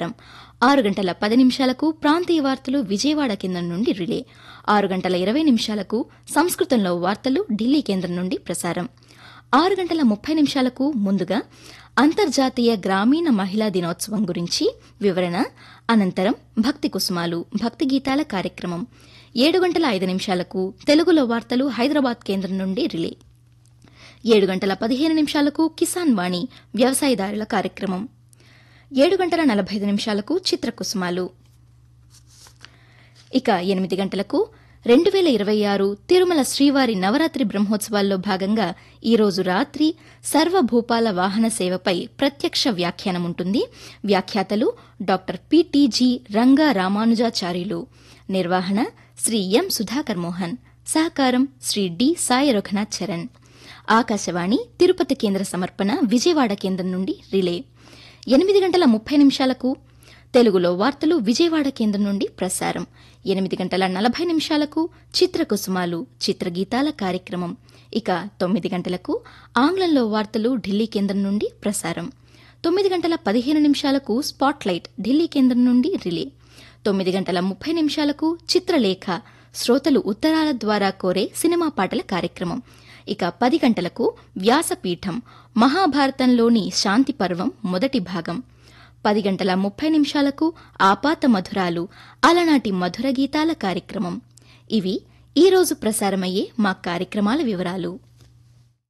ప్రసారం ఆరు గంటల పది నిమిషాలకు ప్రాంతీయ వార్తలు విజయవాడ కేంద్రం నుండి రిలే ఆరు గంటల ఇరవై నిమిషాలకు సంస్కృతంలో వార్తలు ఢిల్లీ కేంద్రం నుండి ప్రసారం ఆరు గంటల ముప్పై నిమిషాలకు ముందుగా అంతర్జాతీయ గ్రామీణ మహిళా దినోత్సవం గురించి వివరణ అనంతరం భక్తి కుసుమాలు భక్తి గీతాల కార్యక్రమం ఏడు గంటల ఐదు నిమిషాలకు తెలుగులో వార్తలు హైదరాబాద్ కేంద్రం నుండి రిలే ఏడు గంటల పదిహేను నిమిషాలకు కిసాన్ వాణి వ్యవసాయదారుల కార్యక్రమం ఏడు గంటల నలభై ఐదు నిమిషాలకు చిత్రకుసుమాలు ఇక ఎనిమిది గంటలకు రెండు వేల ఇరవై ఆరు తిరుమల శ్రీవారి నవరాత్రి బ్రహ్మోత్సవాల్లో భాగంగా ఈరోజు రాత్రి సర్వభూపాల వాహన సేవపై ప్రత్యక్ష వ్యాఖ్యానం ఉంటుంది వ్యాఖ్యాతలు డాక్టర్ పిటిజి రంగా రామానుజాచార్యులు నిర్వహణ శ్రీ ఎం సుధాకర్ మోహన్ సహకారం శ్రీ డి సాయి రఘునాథ్ చరణ్ ఆకాశవాణి తిరుపతి కేంద్ర సమర్పణ విజయవాడ కేంద్రం నుండి రిలే ఎనిమిది గంటల ముప్పై నిమిషాలకు తెలుగులో వార్తలు విజయవాడ కేంద్రం నుండి ప్రసారం ఎనిమిది గంటల నలభై నిమిషాలకు చిత్రకుసుమాలు చిత్రగీతాల కార్యక్రమం ఇక తొమ్మిది గంటలకు ఆంగ్లంలో వార్తలు ఢిల్లీ కేంద్రం నుండి ప్రసారం తొమ్మిది గంటల పదిహేను నిమిషాలకు స్పాట్లైట్ ఢిల్లీ కేంద్రం నుండి రిలే తొమ్మిది గంటల ముప్పై నిమిషాలకు చిత్రలేఖ శ్రోతలు ఉత్తరాల ద్వారా కోరే సినిమా పాటల కార్యక్రమం ఇక పది గంటలకు వ్యాసపీఠం మహాభారతంలోని శాంతి పర్వం మొదటి భాగం పది గంటల ముప్పై నిమిషాలకు ఆపాత మధురాలు అలనాటి మధుర గీతాల కార్యక్రమం ఇవి ఈ రోజు ప్రసారమయ్యే మా కార్యక్రమాల వివరాలు